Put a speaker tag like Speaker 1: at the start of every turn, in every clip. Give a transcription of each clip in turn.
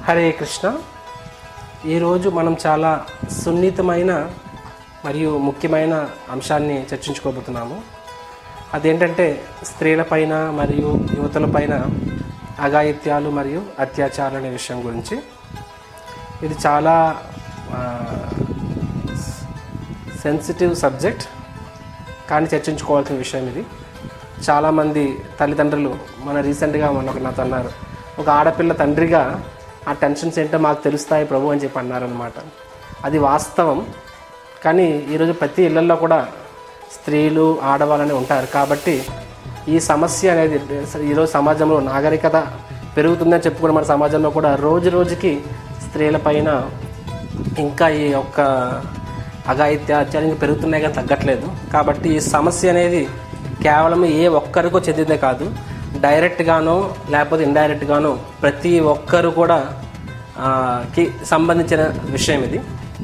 Speaker 1: హరే కృష్ణ ఈరోజు మనం చాలా సున్నితమైన మరియు ముఖ్యమైన అంశాన్ని చర్చించుకోబోతున్నాము అదేంటంటే స్త్రీలపైన మరియు యువతులపైన అఘాయిత్యాలు మరియు అత్యాచారాలు అనే విషయం గురించి ఇది చాలా సెన్సిటివ్ సబ్జెక్ట్ కానీ చర్చించుకోవాల్సిన విషయం ఇది చాలామంది తల్లిదండ్రులు మన రీసెంట్గా మొన్న ఒక నాతో అన్నారు ఒక ఆడపిల్ల తండ్రిగా ఆ టెన్షన్స్ ఏంటో మాకు తెలుస్తాయి ప్రభు అని చెప్పి అన్నారనమాట అది వాస్తవం కానీ ఈరోజు ప్రతి ఇళ్లలో కూడా స్త్రీలు ఆడవాళ్ళని ఉంటారు కాబట్టి ఈ సమస్య అనేది ఈరోజు సమాజంలో నాగరికత పెరుగుతుందని చెప్పుకున్న మన సమాజంలో కూడా రోజు రోజుకి స్త్రీలపైన ఇంకా ఈ యొక్క అఘాయిత్య అత్యాచారం పెరుగుతున్నాయి కానీ తగ్గట్లేదు కాబట్టి ఈ సమస్య అనేది కేవలం ఏ ఒక్కరికో చెందిందే కాదు డైరెక్ట్గానో లేకపోతే ఇండైరెక్ట్గానో ప్రతి ఒక్కరు కూడా ఆ, కి సంబంధించిన విషయం ఇది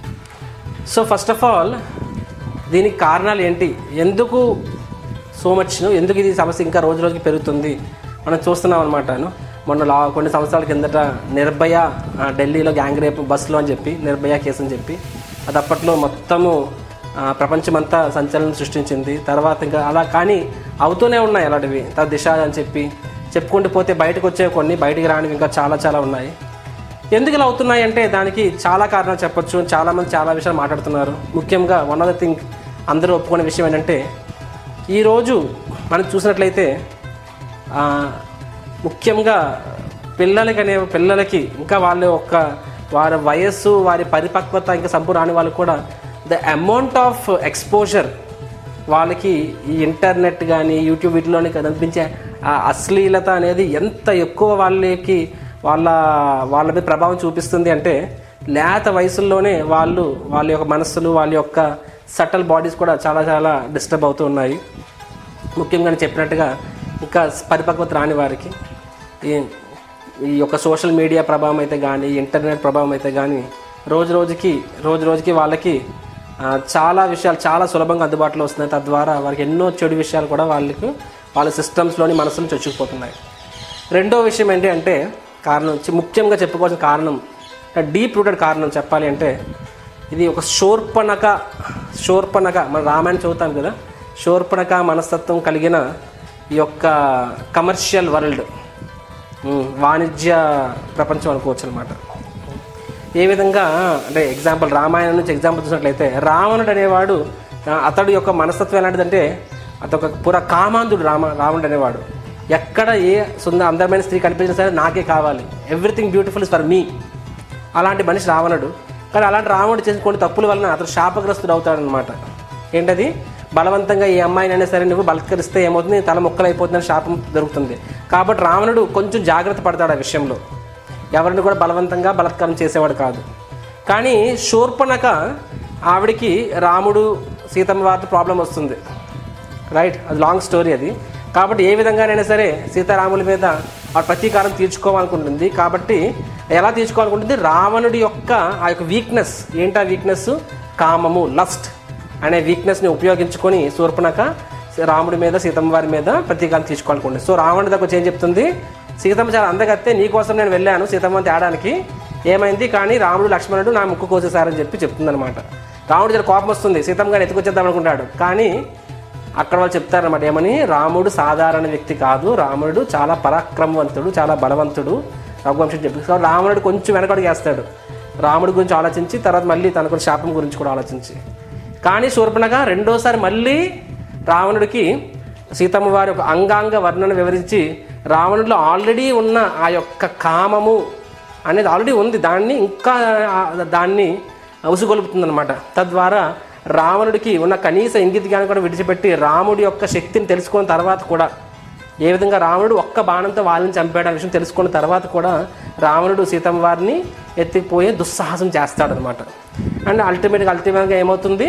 Speaker 1: సో ఫస్ట్ ఆఫ్ ఆల్ దీనికి కారణాలు ఏంటి ఎందుకు సో మచ్ ఎందుకు ఇది సమస్య ఇంకా రోజు రోజుకి పెరుగుతుంది మనం చూస్తున్నాం అనమాట మొన్న లా కొన్ని సంవత్సరాల కిందట నిర్భయ ఆ, ఢిల్లీలో గ్యాంగ్ రేప్ బస్సులో అని చెప్పి నిర్భయ కేసు అని చెప్పి అది అప్పట్లో మొత్తము ఆ, ప్రపంచమంతా సంచలనం సృష్టించింది తర్వాత ఇంకా అలా కానీ అవుతూనే ఉన్నాయి అలాంటివి తర్వాత దిశ అని చెప్పి చెప్పుకుంటూ పోతే బయటకు వచ్చే కొన్ని బయటికి రానివి ఇంకా చాలా చాలా ఉన్నాయి ఎందుకు ఇలా అవుతున్నాయి అంటే దానికి చాలా కారణాలు చెప్పొచ్చు చాలా మంది చాలా విషయాలు మాట్లాడుతున్నారు ముఖ్యంగా వన్ ఆఫ్ ద థింగ్ అందరూ ఒప్పుకునే విషయం ఏంటంటే ఈరోజు మనం చూసినట్లయితే ఆ, ముఖ్యంగా పిల్లలకి అనే పిల్లలకి ఇంకా వాళ్ళ యొక్క వారి వయస్సు వారి పరిపక్వత ఇంకా సంపూర్ణ రాని వాళ్ళు కూడా ద అమౌంట్ ఆఫ్ ఎక్స్పోజర్ వాళ్ళకి ఈ ఇంటర్నెట్ కానీ యూట్యూబ్ వీటిలోని కనిపించే ఆ అశ్లీలత అనేది ఎంత ఎక్కువ వాళ్ళకి వాళ్ళ వాళ్ళ మీద ప్రభావం చూపిస్తుంది అంటే లేత వయసుల్లోనే వాళ్ళు వాళ్ళ యొక్క మనస్సులు వాళ్ళ యొక్క సటల్ బాడీస్ కూడా చాలా చాలా డిస్టర్బ్ అవుతూ ఉన్నాయి ముఖ్యంగా నేను చెప్పినట్టుగా ఇంకా పరిపక్వత రాని వారికి ఈ ఈ యొక్క సోషల్ మీడియా ప్రభావం అయితే కానీ ఇంటర్నెట్ ప్రభావం అయితే కానీ రోజు రోజుకి రోజు రోజుకి వాళ్ళకి ఆ, చాలా విషయాలు చాలా సులభంగా అందుబాటులో వస్తున్నాయి తద్వారా వారికి ఎన్నో చెడు విషయాలు కూడా వాళ్ళకి వాళ్ళ సిస్టమ్స్లోని మనసులు చొచ్చుకుపోతున్నాయి రెండో విషయం ఏంటి అంటే కారణం చి- ముఖ్యంగా చెప్పుకోవాల్సిన కారణం డీప్ రూటెడ్ కారణం చెప్పాలి అంటే ఇది ఒక శోర్పణక శోర్పణక మన రామాయణం చదువుతాం కదా శోర్పణక మనస్తత్వం కలిగిన ఈ యొక్క కమర్షియల్ వరల్డ్ ఉమ్, వాణిజ్య ప్రపంచం అనుకోవచ్చు అనమాట ఏ విధంగా అంటే ఎగ్జాంపుల్ రామాయణం నుంచి ఎగ్జాంపుల్ చూసినట్లయితే రావణుడు అనేవాడు ఆ, అతడు యొక్క మనస్తత్వం ఎలాంటిదంటే అతొక పుర కామాంధుడు రామ రావణుడు అనేవాడు ఎక్కడ ఏ సుందర అందమైన స్త్రీ కనిపించినా సరే నాకే కావాలి everything beautiful is for me అలాంటి మనిషి రావణుడు కానీ అలాంటి రావణుడు చేసిన కొన్ని తప్పుల వలన అతను శాపగ్రస్తుడు అవుతాడనమాట ఏంటది బలవంతంగా ఈ అమ్మాయినైనా సరే నువ్వు బలత్కరిస్తే ఏమవుతుంది తల ముక్కలు అయిపోతుందని శాపం దొరుకుతుంది కాబట్టి రావణుడు కొంచెం జాగ్రత్త పడతాడు ఆ విషయంలో ఎవరిని కూడా బలవంతంగా బలత్కారం చేసేవాడు కాదు కానీ శూర్పణక ఆవిడికి రాముడు సీతమ్మ వారితో ప్రాబ్లం వస్తుంది రైట్ అది లాంగ్ స్టోరీ అది కాబట్టి ఏ విధంగానైనా సరే సీతారాముల మీద ఆ ప్రతీకారం తీర్చుకోవాలనుకుంటుంది కాబట్టి ఎలా తీర్చుకోవాలనుకుంటుంది రావణుడి యొక్క ఆ యొక్క వీక్నెస్ ఏంటి ఆ వీక్నెస్ కామము లస్ట్ అనే వీక్నెస్ని ఉపయోగించుకొని శూర్పణక రాముడి మీద సీతమ్మ వారి మీద ప్రతీకారం తీర్చుకోవాలనుకుంటుంది సో రావణుడి దగ్గర వచ్చి ఏం చెప్తుంది సీతమ్మ చాలా అందగత్తే నీకోసం నేను వెళ్ళాను సీతమ్మని తేడానికి ఏమైంది కానీ రాముడు లక్ష్మణుడు నా ముక్కు కోసేశారని చెప్పి చెప్తుందనమాట రాముడు చాలా కోపం వస్తుంది సీతమ్మ గారిని ఎత్తుకొచ్చేద్దాం అనుకుంటాడు కానీ అక్కడ వాళ్ళు చెప్తారనమాట ఏమని రాముడు సాధారణ వ్యక్తి కాదు రాముడు చాలా పరాక్రమవంతుడు చాలా బలవంతుడు రఘువంశం చెప్పి సో రావణుడు కొంచెం వెనకడుగు వేస్తాడు రాముడి గురించి ఆలోచించి తర్వాత మళ్ళీ తనకు శాపం గురించి కూడా ఆలోచించి కానీ శూర్పణగా రెండోసారి మళ్ళీ రావణుడికి సీతమ్మ వారి ఒక అంగాంగ వర్ణన వివరించి రావణుడిలో ఆల్రెడీ ఉన్న ఆ యొక్క కామము అనేది ఆల్రెడీ ఉంది దాన్ని ఇంకా ఆ- దాన్ని ఉసుగొలుపుతుంది అనమాట తద్వారా రావణుడికి ఉన్న కనీస ఇంగిత జ్ఞానం కూడా విడిచిపెట్టి రాముడి యొక్క శక్తిని తెలుసుకున్న తర్వాత కూడా ఏ విధంగా రావణుడు ఒక్క బాణంతో వాళ్ళని చంపాడు అనే విషయం తెలుసుకున్న తర్వాత కూడా రావణుడు సీతమ్మ వారిని ఎత్తిపోయే దుస్సాహసం చేస్తాడనమాట అండ్ అల్టిమేట్గా అల్టిమేట్గా ఏమవుతుంది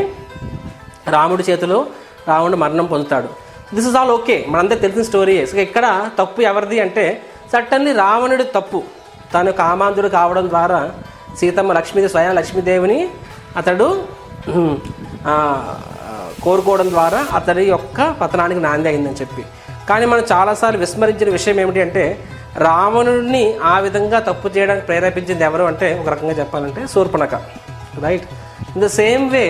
Speaker 1: రాముడి చేతిలో రావణుడు మరణం పొందుతాడు దిస్ ఇస్ ఆల్ ఓకే మనందరికి తెలిసిన స్టోరీ సో ఇక్కడ తప్పు ఎవరిది అంటే సడన్లీ రావణుడి తప్పు తను కామాంధుడు కావడం ద్వారా సీతమ్మ లక్ష్మీదేవి స్వయం లక్ష్మీదేవిని అతడు హ్మ్, ఆ, కోరుకోవడం ద్వారా అతడి యొక్క పతనానికి నాంది అయిందని చెప్పి కానీ మనం చాలాసార్లు విస్మరించిన విషయం ఏమిటి అంటే రావణుడిని ఆ విధంగా తప్పు చేయడానికి ప్రేరేపించింది ఎవరు అంటే ఒక రకంగా చెప్పాలంటే Surpanakha right in the same way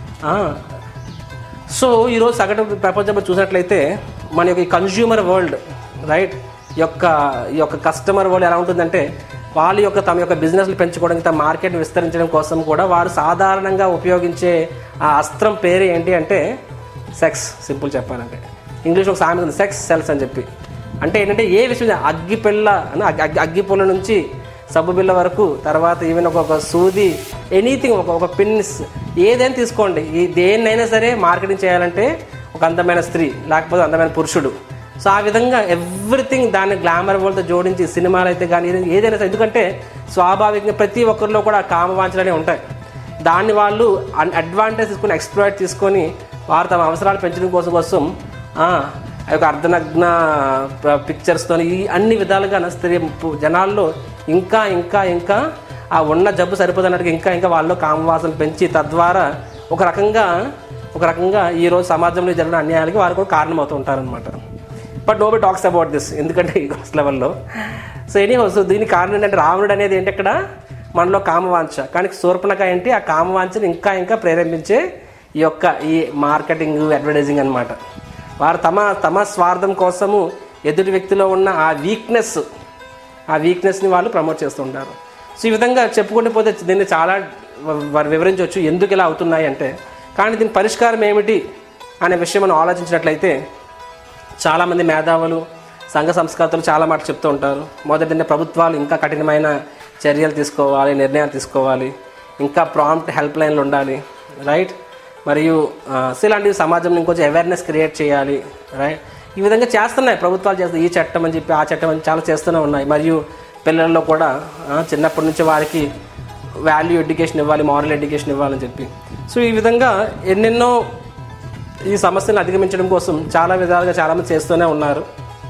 Speaker 1: so ఈరోజు సగటు ప్రపంచంలో చూసినట్లయితే మన యొక్క ఈ కన్జ్యూమర్ వరల్డ్ రైట్ యొక్క ఈ యొక్క కస్టమర్ వరల్డ్ ఎలా ఉంటుందంటే వాళ్ళ యొక్క తమ యొక్క బిజినెస్లు పెంచుకోవడానికి తమ మార్కెట్ విస్తరించడం కోసం కూడా వారు సాధారణంగా ఉపయోగించే ఆ అస్త్రం పేరు ఏంటి అంటే సెక్స్ సింపుల్ చెప్పాలంటే ఇంగ్లీష్ ఒక సామెత ఉంది సెక్స్ సెల్స్ అని చెప్పి అంటే ఏంటంటే ఏ విషయం అగ్గి పిల్ల అని అగ్గి- అగ్గి అగ్గి పుల్ల నుంచి సబ్బు బిళ్ళ వరకు తర్వాత ఈవెన్ ఒక ఒక సూది ఎనీథింగ్ ఒక ఒక పిన్స్ ఏదైనా తీసుకోండి ఈ దేన్నైనా సరే మార్కెటింగ్ చేయాలంటే ఒక అందమైన స్త్రీ లేకపోతే అందమైన పురుషుడు సో ఆ విధంగా ఎవ్రీథింగ్ దాన్ని గ్లామర్ వరల్డ్తో జోడించి సినిమాలు అయితే కానీ ఏదైనా- ఏదైనా సరే ఎందుకంటే స్వాభావికంగా ప్రతి ఒక్కరిలో కూడా కామవాంఛలనే ఉంటాయి దాన్ని వాళ్ళు అడ్వాంటేజ్ తీసుకొని ఎక్స్ప్లోయిట్ తీసుకొని వారు తమ అవసరాలు పెంచడం కోసం కోసం ఆ ఆ యొక్క అర్ధనగ్న పిక్చర్స్తో ఈ అన్ని విధాలుగా నా స్త్రీ పు- జనాల్లో ఇంకా ఇంకా ఇంకా ఆ ఉన్న జబ్బు సరిపోతున్నట్టుగా ఇంకా ఇంకా వాళ్ళలో కామవాసన పెంచి తద్వారా ఒక రకంగా ఒక రకంగా ఈ రోజు సమాజంలో జరిగిన అన్యాయాలకి వారు కూడా కారణమవుతూ ఉంటారనమాట but nobody talks about this ఎందుకంటే ఈ లెవెల్లో సో ఎనీ సో దీనికి కారణం ఏంటంటే రావణుడు అనేది ఏంటి అక్కడ మనలో కామవాంఛ కానీ శూర్పణక ఏంటి ఆ కామవాంఛని ఇంకా ఇంకా ప్రేరేపించే ఈ యొక్క ఈ మార్కెటింగ్ అడ్వర్టైజింగ్ అన్నమాట వారు తమ తమ స్వార్థం కోసము ఎదుటి వ్యక్తిలో ఉన్న ఆ వీక్నెస్ ఆ వీక్నెస్ని వాళ్ళు ప్రమోట్ చేస్తుంటారు సో ఈ విధంగా చెప్పుకుంటూ పోతే దీన్ని చాలా వ- వారు వివరించవచ్చు ఎందుకు ఇలా అవుతున్నాయి అంటే కానీ దీని పరిష్కారం ఏమిటి అనే విషయం మనం ఆలోచించినట్లయితే చాలామంది మేధావులు సంఘ సంస్కర్తలు చాలా మాట చెప్తూ ఉంటారు మొదటి ప్రభుత్వాలు ఇంకా కఠినమైన చర్యలు తీసుకోవాలి నిర్ణయాలు తీసుకోవాలి ఇంకా ప్రాంప్ట్ హెల్ప్ లైన్లు ఉండాలి రైట్ మరియు ఆ, సో ఇలాంటివి సమాజంలో ఇంకొంచెం అవేర్నెస్ క్రియేట్ చేయాలి రైట్ ఈ విధంగా చేస్తున్నాయి ప్రభుత్వాలు చేస్తాయి ఈ చట్టం అని చెప్పి ఆ చట్టం అని చాలా చేస్తూనే ఉన్నాయి మరియు పిల్లల్లో కూడా ఆ, చిన్నప్పటి నుంచి వారికి వాల్యూ ఎడ్యుకేషన్ ఇవ్వాలి మారల్ ఎడ్యుకేషన్ ఇవ్వాలని చెప్పి సో ఈ విధంగా ఎన్నెన్నో ఈ సమస్యను అధిగమించడం కోసం చాలా విధాలుగా చాలామంది చేస్తూనే ఉన్నారు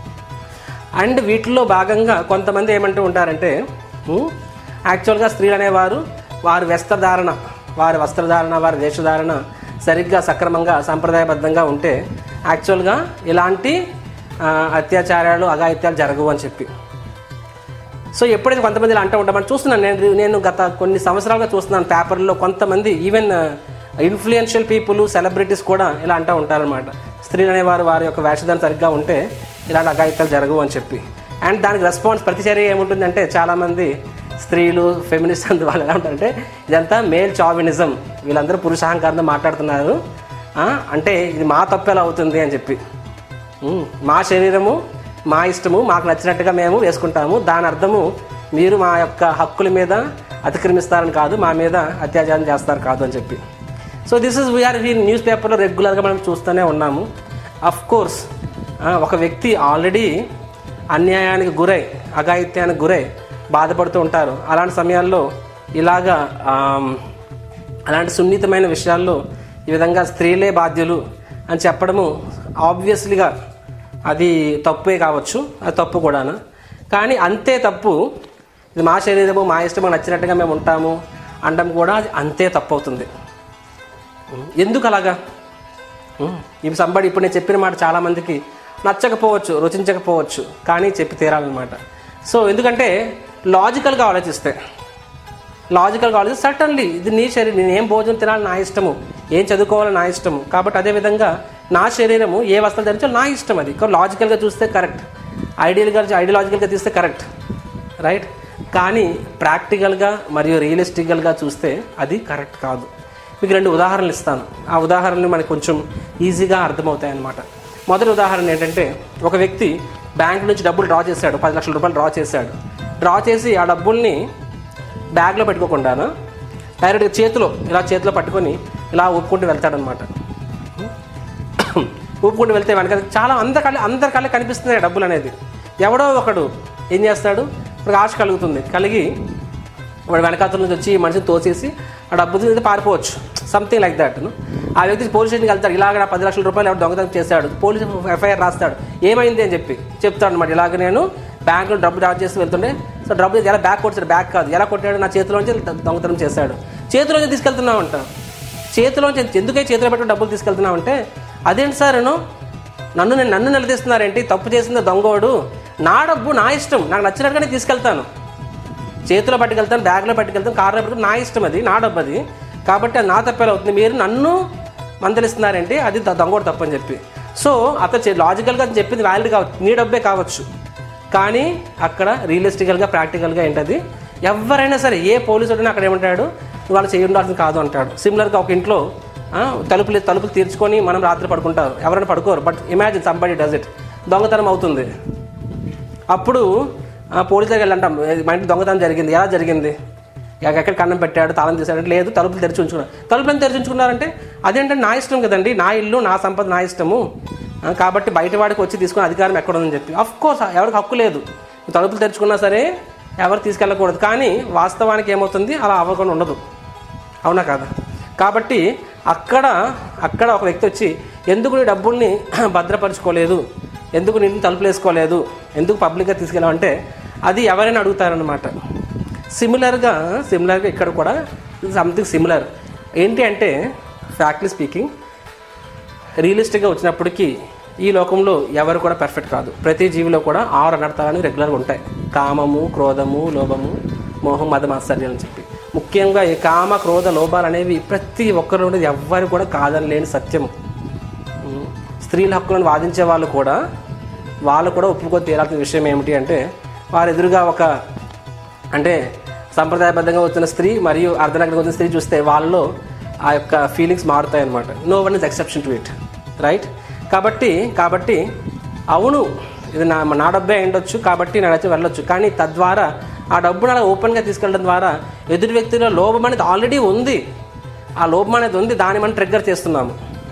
Speaker 1: అండ్ వీటిలో భాగంగా కొంతమంది ఏమంటూ ఉంటారంటే ఉమ్, యాక్చువల్గా స్త్రీలు అనేవారు వారి వస్త్రధారణ వారి వస్త్రధారణ వారి వేషధారణ సరిగ్గా సక్రమంగా సంప్రదాయబద్ధంగా ఉంటే యాక్చువల్గా ఇలాంటి ఆ, అత్యాచారాలు అఘాయిత్యాలు జరగవు అని చెప్పి సో ఎప్పుడైతే కొంతమంది ఇలా అంటూ ఉంటాం మనం చూస్తున్నాను నేను నేను గత కొన్ని సంవత్సరాలుగా చూస్తున్నాను పేపర్లో కొంతమంది ఈవెన్ ఇన్ఫ్లుయెన్షియల్ పీపుల్ సెలబ్రిటీస్ కూడా ఇలా అంటూ ఉంటారనమాట స్త్రీలు అనేవారు వారి యొక్క వేషధారణ సరిగ్గా ఉంటే ఇలాంటి అఘాయిత్యాలు జరగవు అని చెప్పి అండ్ దానికి రెస్పాన్స్ ప్రతిచర్య ఏముంటుందంటే చాలామంది స్త్రీలు ఫెమినిస్ట్ అందు వాళ్ళు ఎలా ఉంటారంటే ఇదంతా మేల్ చావినిజం వీళ్ళందరూ పురుషాహంకారంతో మాట్లాడుతున్నారు ఆ, అంటే ఇది మా తప్పు ఎలా అవుతుంది అని చెప్పి ఉమ్, మా శరీరము మా ఇష్టము మాకు నచ్చినట్టుగా మేము వేసుకుంటాము దాని అర్థము మీరు మా యొక్క హక్కుల మీద అతిక్రమిస్తారని కాదు మా మీద అత్యాచారం చేస్తారు కాదు అని చెప్పి సో దిస్ ఇస్ వీఆర్ ఈ న్యూస్ పేపర్లో రెగ్యులర్గా మనం చూస్తూనే ఉన్నాము అఫ్ కోర్స్ ఒక వ్యక్తి ఆల్రెడీ అన్యాయానికి గురై అఘాయిత్యానికి గురై బాధపడుతూ ఉంటారు అలాంటి సమయాల్లో ఇలాగా ఆమ్, అలాంటి సున్నితమైన విషయాల్లో ఈ విధంగా స్త్రీలే బాధ్యులు అని చెప్పడము ఆబ్వియస్లీగా అది తప్పే కావచ్చు అది తప్పు కూడాను కానీ అంతే తప్పు ఇది మా శరీరము మా ఇష్టము నచ్చినట్టుగా మేము ఉంటాము అనడం కూడా అది అంతే తప్పు అవుతుంది ఎందుకు అలాగా ఇప్పుడు సంబడి ఇప్పుడు నేను చెప్పిన మాట చాలామందికి నచ్చకపోవచ్చు రుచించకపోవచ్చు కానీ చెప్పి తీరాలన్నమాట సో ఎందుకంటే లాజికల్గా ఆలోచిస్తే లాజికల్గా ఆలోచిస్తే సర్టన్లీ ఇది నీ శరీరం నేను ఏం భోజనం తినాలి నా ఇష్టము ఏం చదువుకోవాలి నా ఇష్టము కాబట్టి అదేవిధంగా నా శరీరము ఏ వస్త్రాలు ధరించాలో నా ఇష్టం అది లాజికల్గా చూస్తే కరెక్ట్ ఐడియల్గా ఐడియాలజికల్గా తీస్తే కరెక్ట్ రైట్ కానీ ప్రాక్టికల్గా మరియు రియలిస్టికల్గా చూస్తే అది కరెక్ట్ కాదు మీకు రెండు ఉదాహరణలు ఇస్తాను ఆ ఉదాహరణలు మనకు కొంచెం ఈజీగా అర్థమవుతాయి అన్నమాట మొదటి ఉదాహరణ ఏంటంటే ఒక వ్యక్తి బ్యాంక్ నుంచి డబ్బులు డ్రా చేశాడు పది లక్షల రూపాయలు డ్రా చేశాడు డ్రా చేసి ఆ డబ్బుల్ని బ్యాగ్లో పెట్టుకోకుండాను డైరెక్ట్గా చేతిలో ఇలా చేతిలో పట్టుకొని ఇలా ఊపుకుంటూ వెళ్తాడనమాట ఊపుకుంటూ వెళ్తే వెనక చాలా అందరి కళ్ళ అందరి కళ్ళ కనిపిస్తున్నాయి డబ్బులు అనేది ఎవడో ఒకడు ఏం చేస్తాడు ఇప్పుడు ఆశ కలుగుతుంది కలిగి వాడు వెనకాతల నుంచి వచ్చి ఈ మనిషిని తోసేసి ఆ డబ్బు తీసుకొని పారిపోవచ్చు సంథింగ్ లైక్ దట్ ఆ వ్యక్తి పోలీస్ స్టేషన్కి వెళ్తాడు ఇలాగ నా పది లక్షల రూపాయలు ఎవరు దొంగతనం చేశాడు పోలీస్ ఎఫ్ఐఆర్ రాస్తాడు ఏమైంది అని చెప్పి చెప్తాడు అనమాట ఇలాగ నేను బ్యాంకులో డబ్బు డ్రా చేసి వెళ్తుండే సో డబ్బు తీసి ఎలా బ్యాగ్ కొట్టాడు బ్యాగ్ కాదు ఎలా కొట్టాడు నా చేతిలోంచి దొంగతనం చేశాడు చేతిలోంచి తీసుకెళ్తున్నావు అంట చేతిలోంచి ఎందుకే చేతిలో పెట్టుకుని డబ్బులు తీసుకెళ్తున్నావు అంటే అదేంటి సార్ నేను నన్ను నేను నన్ను నిలదీస్తున్నారేంటి తప్పు చేసింది దొంగోడు నా డబ్బు నా ఇష్టం నాకు నచ్చినట్టుగానే తీసుకెళ్తాను చేతిలో పట్టుకెళ్తాను బ్యాగ్లో పట్టుకెళ్తాను కార్లో పట్టుకెళ్తాను నా ఇష్టం అది నా డబ్బు అది కాబట్టి అది నా తప్పేలా అవుతుంది మీరు నన్ను మందలిస్తున్నారంటే అది ద- దొంగోడు తప్పని చెప్పి సో అతను లాజికల్గా అతను చెప్పింది వ్యాలిడ్ కావచ్చు నీ డబ్బే కావచ్చు కానీ అక్కడ రియలిస్టికల్గా ప్రాక్టికల్గా ఏంటది ఎవరైనా సరే ఏ పోలీసు వాడినా అక్కడ ఏమంటాడు "నువ్వు వాళ్ళు చేయి ఉండాల్సింది కాదు అంటాడు సిమిలర్గా ఒక ఇంట్లో ఆ, తలుపులు తలుపులు తీర్చుకొని మనం రాత్రి పడుకుంటారు ఎవరైనా పడుకోరు but imagine somebody does it దొంగతనం అవుతుంది అప్పుడు ఆ, పోలీస్ దగ్గర వెళ్ళంటాం "ఏ, మా ఇంటి దొంగతనం జరిగింది ఎలా జరిగింది ఎక్క- ఎక్కడ కన్నం పెట్టాడు తాళం తీసాడు లేదు తలుపులు తెరిచి ఉంచుకున్నారు తలుపులను తెరిచి ఉంచుకున్నారంటే అదేంటంటే నా ఇష్టం కదండి నా ఇల్లు నా సంపద నా ఇష్టము ఆ, కాబట్టి బయట వాడికి వచ్చి తీసుకునే అధికారం ఎక్కడ ఉందని చెప్పి అఫ్ కోర్స్ ఎవరికి హక్కు లేదు తలుపులు తెరుచుకున్నా సరే ఎవరు తీసుకెళ్ళకూడదు కానీ వాస్తవానికి ఏమవుతుంది అలా అవ్వకుండా ఉండదు అవునా కాదా కాబట్టి అక్కడ అక్కడ ఒక వ్యక్తి వచ్చి ఎందుకు నీ డబ్బుల్ని భద్రపరచుకోలేదు ఎందుకు నిన్ను తలుపులు వేసుకోలేదు ఎందుకు పబ్లిక్గా తీసుకెళ్ళామంటే అది ఎవరైనా అడుగుతారనమాట సిమిలర్గా సిమిలర్గా ఇక్కడ కూడా సంథింగ్ సిమిలర్ ఏంటి అంటే ఫ్యాక్ట్లీ స్పీకింగ్ రియలిస్టిక్గా వచ్చినప్పటికీ ఈ లోకంలో ఎవరు కూడా పర్ఫెక్ట్ కాదు ప్రతి జీవిలో కూడా ఆరు అనర్థాలు రెగ్యులర్గా ఉంటాయి కామము క్రోధము లోభము మోహం మదం ఆశ్చర్యం అని చెప్పి ముఖ్యంగా ఈ కామ క్రోధ లోభాలు అనేవి ప్రతి ఒక్కరు ఉండేది ఎవ్వరు కూడా కాదని లేని సత్యము ఉం. స్త్రీల హక్కులను వాదించే వాళ్ళు కూడా వాళ్ళు కూడా ఒప్పుకొని తీరాల్సిన విషయం ఏమిటి అంటే వారు ఎదురుగా ఒక అంటే సంప్రదాయబద్ధంగా వచ్చిన స్త్రీ మరియు అర్ధనగరంగా వచ్చిన స్త్రీ చూస్తే వాళ్ళలో ఆ యొక్క ఫీలింగ్స్ మారుతాయి అనమాట no one is exception to it right కాబట్టి కాబట్టి అవును ఇది నా నా డబ్బే అయి ఉండొచ్చు కాబట్టి నేను వచ్చి వెళ్ళొచ్చు కానీ తద్వారా ఆ డబ్బును అలా ఓపెన్గా తీసుకెళ్ళడం ద్వారా ఎదుటి వ్యక్తిలో లోభం అనేది ఆల్రెడీ ఉంది ఆ లోభం అనేది ఉంది దాన్ని మనం ట్రిగ్గర్ చేస్తున్నాము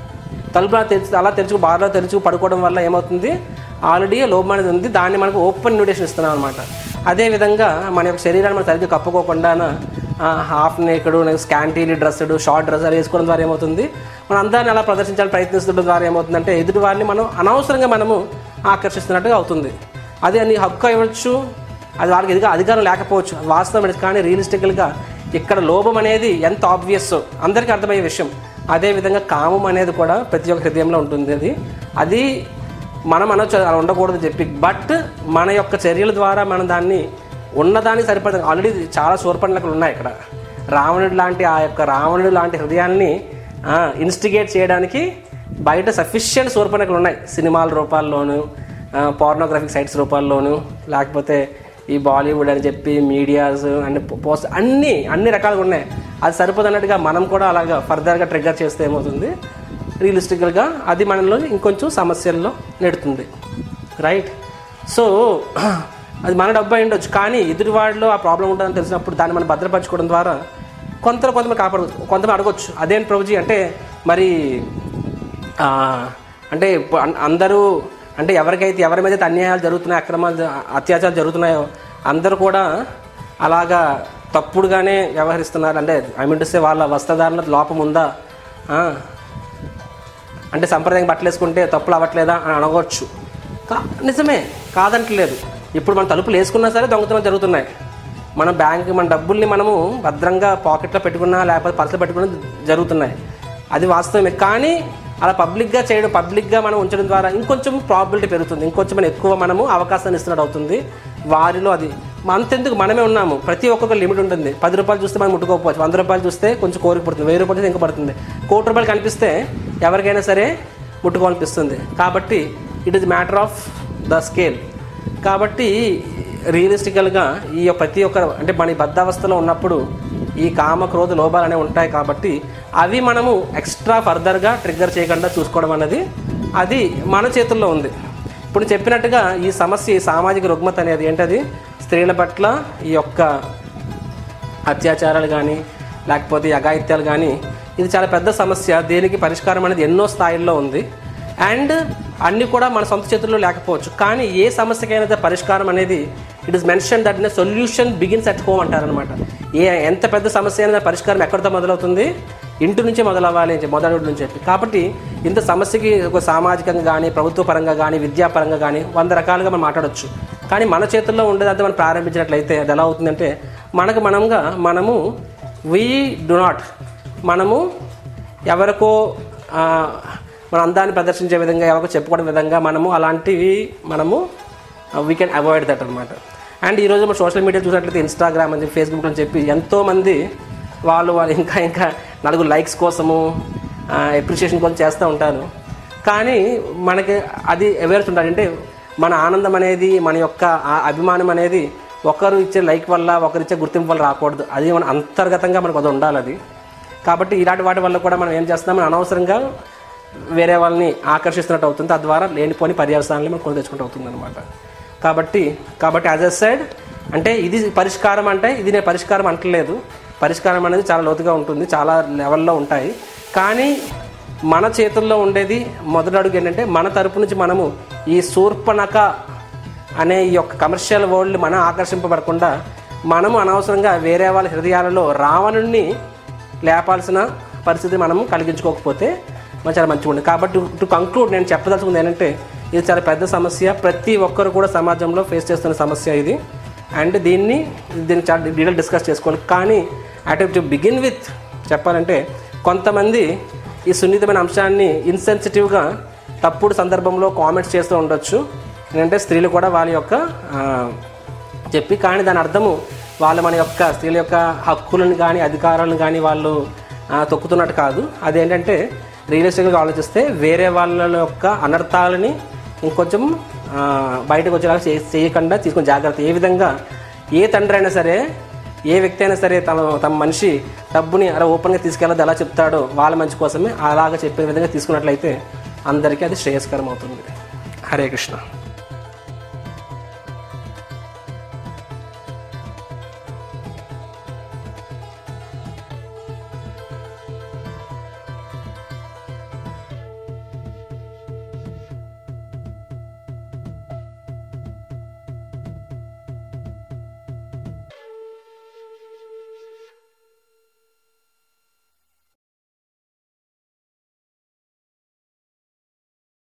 Speaker 1: తలుపు అలా తెరిచి అలా తెరుచు బార్లో తెరుచు పడుకోవడం వల్ల ఏమవుతుంది ఆల్రెడీ లోపం అనేది ఉంది దాన్ని మనకు ఓపెన్ ఇన్విటేషన్ ఇస్తున్నాం అనమాట అదేవిధంగా మన యొక్క శరీరాన్ని మనం సరిగ్గా కప్పుకోకుండా half naked scantily dressed short dress అలా వేసుకోవడం ద్వారా ఏమవుతుంది మన అందరిని అలా ప్రదర్శించాలని ప్రయత్నిస్తుండడం ద్వారా ఏమవుతుందంటే ఎదుటి వారిని మనం అనవసరంగా మనము ఆకర్షిస్తున్నట్టుగా అవుతుంది అదే నీ హక్కు ఇవ్వచ్చు అది వాళ్ళకి ఎదుగా అధికారం లేకపోవచ్చు వాస్తవం ఇది కానీ రియలిస్టికల్గా ఇక్కడ లోభం అనేది ఎంత ఆబ్వియస్ అందరికీ అర్థమయ్యే విషయం అదేవిధంగా కామం అనేది కూడా ప్రతి ఒక్క హృదయంలో ఉంటుంది అది అది మనం అనొచ్చు అలా ఉండకూడదు చెప్పి బట్ మన యొక్క చర్యల ద్వారా మనం దాన్ని ఉన్నదానికి సరిపడ ఆల్రెడీ చాలా శూర్పణలకలు ఉన్నాయి ఇక్కడ రావణుడు లాంటి ఆ యొక్క రావణుడు లాంటి హృదయాన్ని ఇన్స్టిగేట్ చేయడానికి బయట సఫిషియెంట్ శూర్పణకలు ఉన్నాయి సినిమాల రూపాల్లోనూ పోర్నోగ్రఫిక్ సైట్స్ రూపాల్లోనూ లేకపోతే ఈ బాలీవుడ్ అని చెప్పి మీడియాస్ అన్ని పోస్ట్ అన్ని అన్ని రకాలుగా ఉన్నాయి అది సరిపోదన్నట్టుగా మనం కూడా అలాగా ఫర్దర్గా ట్రిగ్గర్ చేస్తే ఏమవుతుంది రియలిస్టికల్గా అది మనలో ఇంకొంచెం సమస్యల్లో నెడుతుంది రైట్ సో అది మన డబ్బు అయి ఉండొచ్చు కానీ ఎదుటి వాడిలో ఆ ప్రాబ్లం ఉంటుందని తెలిసినప్పుడు దాన్ని మనం భద్రపరచుకోవడం ద్వారా కొంత కొంతమంది కాపాడు కొంతమంది అడగొచ్చు అదేంటి ప్రభుజీ అంటే మరి ఆ, అంటే ఇప్పుడు అన్- అందరూ అంటే ఎవరికైతే ఎవరి మీద అయితే అన్యాయాలు జరుగుతున్నాయో అక్రమాలు జ- అత్యాచారాలు జరుగుతున్నాయో అందరూ కూడా అలాగా తప్పుడుగానే వ్యవహరిస్తున్నారు అంటే ఐ మీన్ టు సే వాళ్ళ వస్త్రధారణ లోపం ఉందా ఆ, అంటే సంప్రదాయం బట్టలు వేసుకుంటే తప్పులు అవ్వట్లేదా అని అనవచ్చు కా నిజమే కాదంటలేదు ఇప్పుడు మన తలుపులు వేసుకున్నా సరే దొంగతనం జరుగుతున్నాయి మన బ్యాంక్ మన డబ్బుల్ని మనము భద్రంగా పాకెట్లో పెట్టుకున్నా లేకపోతే పర్సులో పెట్టుకున్నా జరుగుతున్నాయి అది వాస్తవమే కానీ అలా పబ్లిక్గా చేయడం పబ్లిక్గా మనం ఉంచడం ద్వారా ఇంకొంచెం ప్రాబిలిటీ పెరుగుతుంది ఇంకొంచెం మనం ఎక్కువ మనము అవకాశాన్ని ఇస్తున్నట్టు అవుతుంది వారిలో అది అంతెందుకు మనమే ఉన్నాము ప్రతి ఒక్కొక్క లిమిట్ ఉంటుంది పది రూపాయలు చూస్తే మనం ముట్టుకోకపోవచ్చు వంద రూపాయలు చూస్తే కొంచెం కోరిక పడుతుంది వెయ్యి రూపాయలు చూస్తే ఇంకా పడుతుంది కోటి రూపాయలు కనిపిస్తే ఎవరికైనా సరే ముట్టుకోవాలనిపిస్తుంది కాబట్టి it is matter of the scale కాబట్టి రియలిస్టికల్గా ఈ యొక్క ప్రతి ఒక్క అంటే మన ఈ బద్ధావస్థలో ఉన్నప్పుడు ఈ కామ క్రోధ లోభాలు అనేవి ఉంటాయి కాబట్టి అవి మనము ఎక్స్ట్రా ఫర్దర్గా ట్రిగ్గర్ చేయకుండా చూసుకోవడం అనేది అది మన చేతుల్లో ఉంది ఇప్పుడు చెప్పినట్టుగా ఈ సమస్య ఈ సామాజిక రుగ్మత అనేది ఏంటది స్త్రీల పట్ల ఈ యొక్క అత్యాచారాలు కానీ లేకపోతే ఈ అఘాయిత్యాలు కానీ ఇది చాలా పెద్ద సమస్య దీనికి పరిష్కారం అనేది ఎన్నో స్థాయిల్లో ఉంది అండ్ అన్నీ కూడా మన సొంత చేతుల్లో లేకపోవచ్చు కానీ ఏ సమస్యకైనా పరిష్కారం అనేది it is mention that solution begins at home అంటారనమాట ఏ ఎంత పెద్ద సమస్య అయినా దాని పరిష్కారం ఎక్కడితో మొదలవుతుంది ఇంటి నుంచే మొదలవ్వాలి అని చెప్పి మొదటి నుంచి చెప్పి కాబట్టి ఇంత సమస్యకి ఒక సామాజికంగా కానీ ప్రభుత్వ పరంగా కానీ విద్యాపరంగా కానీ వంద రకాలుగా మనం మాట్లాడొచ్చు కానీ మన చేతుల్లో ఉండేదంతా మనం ప్రారంభించినట్లయితే అది ఎలా అవుతుందంటే మనకు మనంగా మనము వీ డు నాట్ మనము ఎవరికో ఆ, మన అందాన్ని ప్రదర్శించే విధంగా ఎవరికో చెప్పుకోవడం విధంగా మనము అలాంటివి మనము వీ కెన్ అవాయిడ్ దట్ అనమాట అండ్ ఈరోజు మనం సోషల్ మీడియా చూసినట్లయితే ఇన్స్టాగ్రామ్ అని చెప్పి ఫేస్బుక్ అని చెప్పి ఎంతోమంది వాళ్ళు వాళ్ళు ఇంకా ఇంకా నలుగురు లైక్స్ కోసము అప్రిషియేషన్ కోసం చేస్తూ ఉంటారు కానీ మనకి అది అవేర్స్ ఉండాలి అంటే మన ఆనందం అనేది మన యొక్క ఆ అభిమానం అనేది ఒకరు ఇచ్చే లైక్ వల్ల ఒకరు ఇచ్చే గుర్తింపు వల్ల రాకూడదు అది మన అంతర్గతంగా మనకు అది ఉండాలి అది కాబట్టి ఇలాంటి వాటి వల్ల కూడా మనం ఏం చేస్తున్నాం మనం అనవసరంగా వేరే వాళ్ళని ఆకర్షిస్తున్నట్టు అవుతుంది తద్వారా లేనిపోని పర్యవసానాలు మనం కొని తెచ్చుకుంటూ అవుతుంది అనమాట కాబట్టి కాబట్టి యాజ్ ఎ సైడ్ అంటే ఇది పరిష్కారం అంటే ఇది నేను పరిష్కారం అంటలేదు పరిష్కారం అనేది చాలా లోతుగా ఉంటుంది చాలా లెవెల్లో ఉంటాయి కానీ మన చేతుల్లో ఉండేది మొదటి అడుగు ఏంటంటే మన తరపు నుంచి మనము ఈ శూర్పణక అనే ఈ యొక్క కమర్షియల్ వరల్డ్ మనం ఆకర్షింపబడకుండా మనము అనవసరంగా వేరే వాళ్ళ హృదయాలలో రావణుణ్ణి లేపాల్సిన పరిస్థితి మనము కలిగించుకోకపోతే మన చాలా మంచిగా ఉంటుంది కాబట్టి టు కంక్లూడ్ నేను చెప్పదలుచుకుంది ఏంటంటే ఇది చాలా పెద్ద సమస్య ప్రతి ఒక్కరు కూడా సమాజంలో ఫేస్ చేస్తున్న సమస్య ఇది అండ్ దీన్ని దీన్ని చాలా డీటెయిల్ డిస్కస్ చేసుకోవాలి కానీ అట్ టు బిగిన్ విత్ చెప్పాలంటే కొంతమంది ఈ సున్నితమైన అంశాన్ని ఇన్సెన్సిటివ్గా తప్పుడు సందర్భంలో కామెంట్స్ చేస్తూ ఉండొచ్చు ఏంటంటే స్త్రీలు కూడా వాళ్ళ యొక్క ఆ, చెప్పి కానీ దాని అర్థము వాళ్ళు మన యొక్క స్త్రీల యొక్క హక్కులను కానీ అధికారాలను కానీ వాళ్ళు ఆ, తొక్కుతున్నట్టు కాదు అదేంటంటే రియలిస్టిక్గా ఆలోచిస్తే వేరే వాళ్ళ యొక్క అనర్థాలని ఇంకొంచెం ఆ, బయటకు వచ్చేలాగా చే- చేయకుండా తీసుకుని జాగ్రత్త ఏ విధంగా ఏ తండ్రి అయినా సరే ఏ వ్యక్తి అయినా సరే తమ తమ మనిషి డబ్బుని అలా ఓపెన్గా తీసుకెళ్ళదు ఎలా చెప్తాడో వాళ్ళ మంచి కోసమే అలాగ చెప్పే విధంగా తీసుకున్నట్లయితే అందరికీ అది శ్రేయస్కరం అవుతుంది హరే కృష్ణ